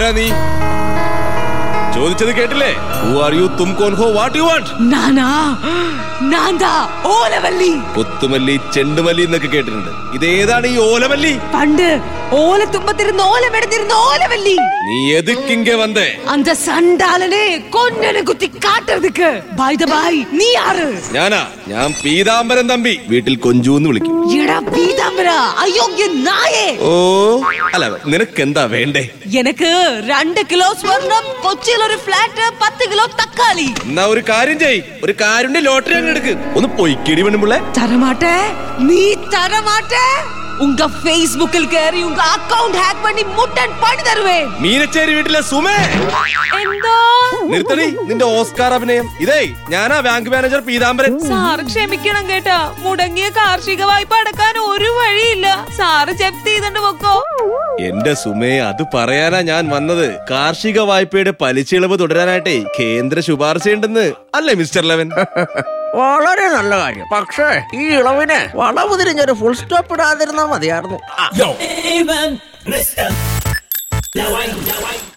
ആരാ നീ ചോദിച്ചത് കേട്ടില്ലേ ഹു ആർ യു തും കോൻ ഹോ വാട്ട് യു വാണ്ട് നാനാ നാന്താ ഓലവല്ലി കൊത്തുമല്ലി ചെണ്ടുമല്ലി എന്നൊക്കെ കേട്ടിട്ടുണ്ട് ഇതേതാണ് ഈ ഓലമല്ലി പണ്ട് ഓലത്തുമ്പത്തിരുന്ന് ഓലമെടുത്തിരുന്ന ഓലവല്ലി നീ എതുക്കിങ്ക വന്നേ அந்த சண்டாளனே கொன்னனை குத்தி காட்டுறதுக்கு பாய் த பாய் நீ யாரு ഞാനാ ഞാൻ പീതാംബരൻ തമ്പി വീട്ടിൽ കൊഞ്ചൂന്ന് വിളിക്കും எடா பீதாம்பரா அயோக்கிய நாயே ഓ അല്ല നിനക്കെന്താ വേണ്ടേ எனக்கு രണ്ട് കിലോ സ്വർണം കൊച്ചിയിൽ ഒരു ഫ്ലാറ്റ് പത്ത് കിലോ തക്കാളി എന്നാ ഒരു കാര്യം ചെയ് ഒരു കാരുണ്യ ലോട്ടറി അങ്ങ് എടുക്ക് ഒന്ന് പൊയ്ക്കിടി പെണ്ണുമ്പിള്ളേ தரமாட்டே நீ தரமாட்டே உங்க Facebookல் கேറി உங்க அக்கவுண்ட் ஹேக் பண்ணி முட்டன் பண்ணி தருவேன் മീനച്ചേരി വീട്ടിലെ സുമേ എന്തോ നിർത്തടി നിന്റെ ഓസ്കാർ അഭിനയം ഇതേ ഞാനാ ബാങ്ക് മാനേജർ പീതാംബരൻ സാറ് ക്ഷമിക്കണം കേട്ടാ മുടങ്ങിയ കാർഷിക വായ്പ അടക്കാൻ ഒരു വഴിയില്ല സാറ് ജപ്തി ചെയ്തോണ്ട് പൊക്കോ എന്റെ സുമേ അത് പറയാനാ ഞാൻ വന്നത് കാർഷിക വായ്പയുടെ പലിശ ഇളവ് തുടരാനായിട്ടേ കേന്ദ്ര ശുപാർശയുണ്ടെന്ന് അല്ലേ മിസ്റ്റർ ലെവൻ വളരെ നല്ല കാര്യം പക്ഷേ ഈ ഇളവിന് വളവ് തിരിഞ്ഞൊരു ഫുൾ സ്റ്റോപ്പ് ഇടാതിരുന്നാ മതിയായിരുന്നു ആ.